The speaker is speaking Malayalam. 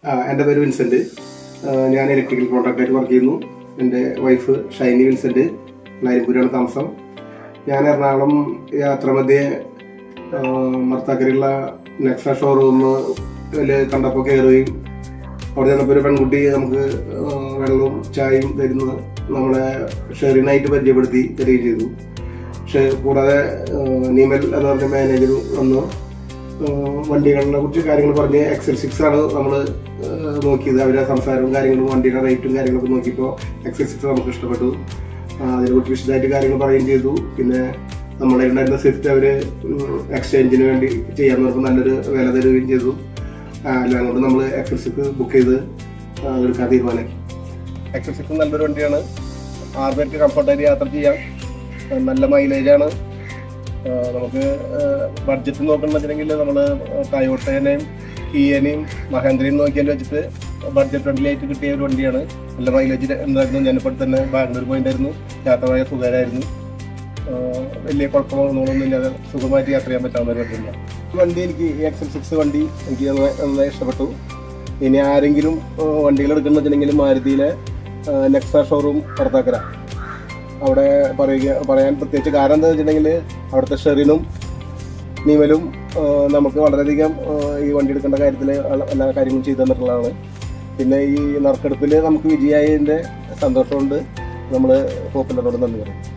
ആ, എൻ്റെ പേര് വിൻസെന്റ് ആ, ഞാൻ ഇലക്ട്രിക്കൽ കോൺട്രാക്ടറായിട്ട് വർക്ക് ചെയ്യുന്നു എൻ്റെ വൈഫ് ഷൈനി വിൻസെന്റ് നാരിപ്പൂരാണ് താമസം ഞാൻ എറണാകുളം യാത്രാമധ്യേ ആ, മർത്താക്കരയുള്ള നെക്സ ഷോറൂമിൽ കണ്ടപ്പോൾ കയറുകയും അവിടെ ചെന്നപ്പോൾ ഒരു പെൺകുട്ടി നമുക്ക് ആ, വെള്ളവും ചായയും തരുന്ന നമ്മളെ ഷെറിനായിട്ട് പരിചയപ്പെടുത്തി തരികയും ചെയ്തു പക്ഷെ കൂടാതെ ആ, നീമൽ എന്ന് പറഞ്ഞ മാനേജർ വന്നു ആ, വണ്ടികളെ കുറിച്ച് കാര്യങ്ങൾ പറഞ്ഞ് എക്സൽ സിക്സ് ആണ് നമ്മൾ നോക്കിയത് അവരുടെ സംസാരവും കാര്യങ്ങളും വണ്ടിയുടെ റേറ്റും കാര്യങ്ങളൊക്കെ നോക്കിയപ്പോൾ എക്സൽ സിക്സ് നമുക്ക് ഇഷ്ടപ്പെട്ടു ആ, അതിനെക്കുറിച്ച് വിശദമായിട്ട് കാര്യങ്ങൾ പറയുകയും ചെയ്തു പിന്നെ നമ്മുടെ ഉണ്ടായിരുന്ന സ്വിഫ്റ്റ് അവർ എക്സ്ചേഞ്ചിന് വേണ്ടി ചെയ്യാൻ പറഞ്ഞപ്പോൾ നല്ലൊരു വില തരുകയും ചെയ്തു ആ, എല്ലാം കൊണ്ട് നമ്മൾ എക്സൽ സിക്സ് ബുക്ക് ചെയ്ത് ആ, എടുക്കാൻ തീരുമാനമാക്കി എക്സൽ സിക്സ് നല്ലൊരു വണ്ടിയാണ് ആറ് പേർക്ക് കംഫർട്ടായിട്ട് യാത്ര ചെയ്യാം ആ, നല്ല മൈലേജാണ് ആ, നമുക്ക് ബഡ്ജറ്റ് നോക്കണമെന്നുണ്ടെങ്കിൽ നമ്മൾ ടയോട്ടേനെയും കിയനെയും മഹേന്ദ്രയും നോക്കിയാൽ വെച്ചിട്ട് ബഡ്ജറ്റ് ഫ്രണ്ട്ലിയായിട്ട് കിട്ടിയ ഒരു വണ്ടിയാണ് നല്ല മൈലേജ് ഉണ്ടായിരുന്നു ഞാനിപ്പോൾ തന്നെ ബാംഗ്ലൂർ പോയിട്ടായിരുന്നു യാത്ര പോയ സുഖകരമായിരുന്നു ആ, വലിയ കുഴപ്പങ്ങളൊന്നും ഇല്ലാതെ സുഖമായിട്ട് യാത്ര ചെയ്യാൻ പറ്റാവുന്ന ഒരു വണ്ടിയാണ് ഈ വണ്ടി എനിക്ക് ഈ എക്സൽ സിക്സ് വണ്ടി എനിക്ക് നന്നായി നന്നായി ഇഷ്ടപ്പെട്ടു ഇനി ആരെങ്കിലും ആ, വണ്ടികൾ എടുക്കുന്ന വെച്ചിട്ടുണ്ടെങ്കിൽ മാരുതിയിലെ നെക്സ ഷോറൂം പുറത്താക്കര അവിടെ പറയുക പറയാൻ പ്രത്യേകിച്ച് കാരണം എന്താ വെച്ചിട്ടുണ്ടെങ്കിൽ അവിടുത്തെ ഷെറിനും നീമലും ആ, നമുക്ക് വളരെയധികം ആ, ഈ വണ്ടി എടുക്കേണ്ട കാര്യത്തിൽ എല്ലാ കാര്യങ്ങളും ചെയ്തു തന്നിട്ടുള്ളതാണ് പിന്നെ ഈ നറുക്കെടുപ്പിൽ നമുക്ക് വിജയായതിൻ്റെ സന്തോഷമുണ്ട് നമ്മൾ പോപ്പുലറിനോട് നന്ദി പറയും